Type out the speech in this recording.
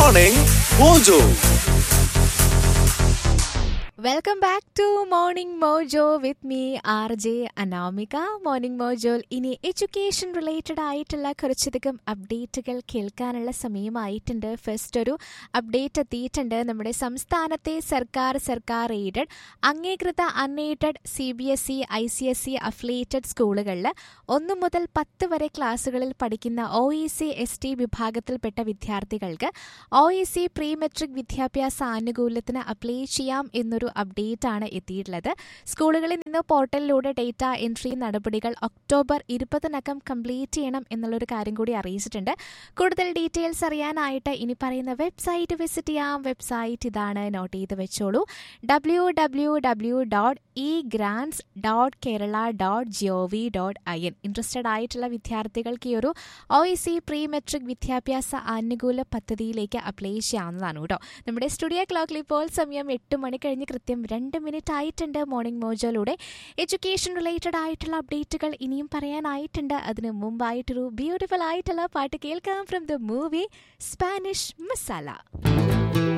Morning Mojo. Welcome back to morning mojo with me R J Anamika morning മോജോയിൽ ഇനി education related ആയിട്ടുള്ള കുറച്ചധികം അപ്ഡേറ്റുകൾ കേൾക്കാനുള്ള സമയമായിട്ടുണ്ട് ഫസ്റ്റ് ഒരു അപ്ഡേറ്റ് എത്തിയിട്ടുണ്ട് നമ്മുടെ സംസ്ഥാനത്തെ സർക്കാർ സർക്കാർ എയ്ഡഡ് അംഗീകൃത unaided C B S E I C S E affiliated സ്കൂളുകളിൽ ഒന്നു മുതൽ പത്ത് വരെ ക്ലാസ്സുകളിൽ പഠിക്കുന്ന O E C S T വിഭാഗത്തിൽപ്പെട്ട വിദ്യാർത്ഥികൾക്ക് O E C pre matric വിദ്യാഭ്യാസ ആനുകൂല്യത്തിന് അപ്ലൈ ചെയ്യാം എന്നൊരു അപ്ഡേറ്റ് ആണ് എത്തിയിട്ടുള്ളത് സ്കൂളുകളിൽ നിന്ന് പോർട്ടലിലൂടെ ഡേറ്റ എൻട്രി നടപടികൾ ഒക്ടോബർ ഇരുപതിനകം കംപ്ലീറ്റ് ചെയ്യണം എന്നുള്ളൊരു കാര്യം കൂടി അറിയിച്ചിട്ടുണ്ട് കൂടുതൽ ഡീറ്റെയിൽസ് അറിയാനായിട്ട് ഇനി പറയുന്ന വെബ്സൈറ്റ് വിസിറ്റ് ചെയ്യാം വെബ്സൈറ്റ് ഇതാണ് നോട്ട് ചെയ്ത് വെച്ചോളൂ W W W dot e grants dot Kerala dot G O V dot I N interested ആയിട്ടുള്ള വിദ്യാർത്ഥികൾക്ക് ഈ ഒരു O E C pre matric വിദ്യാഭ്യാസ ആനുകൂല പദ്ധതിയിലേക്ക് അപ്ലൈ ചെയ്യാവുന്നതാണ് കേട്ടോ നമ്മുടെ സ്റ്റുഡിയോ ക്ലോക്കിൽ ഇപ്പോൾ സമയം എട്ട് മണി കഴിഞ്ഞ് കൃത്യം രണ്ട് മിനിറ്റ് ആയിട്ടുണ്ട് മോർണിംഗ് മോജോയിലൂടെ എഡ്യൂക്കേഷൻ റിലേറ്റഡ് ആയിട്ടുള്ള അപ്ഡേറ്റുകൾ ഇനിയും പറയാനായിട്ടുണ്ട് അതിന് മുമ്പായിട്ടൊരു ബ്യൂട്ടിഫുൾ ആയിട്ടുള്ള പാട്ട് കേൾക്കാം from the movie Spanish masala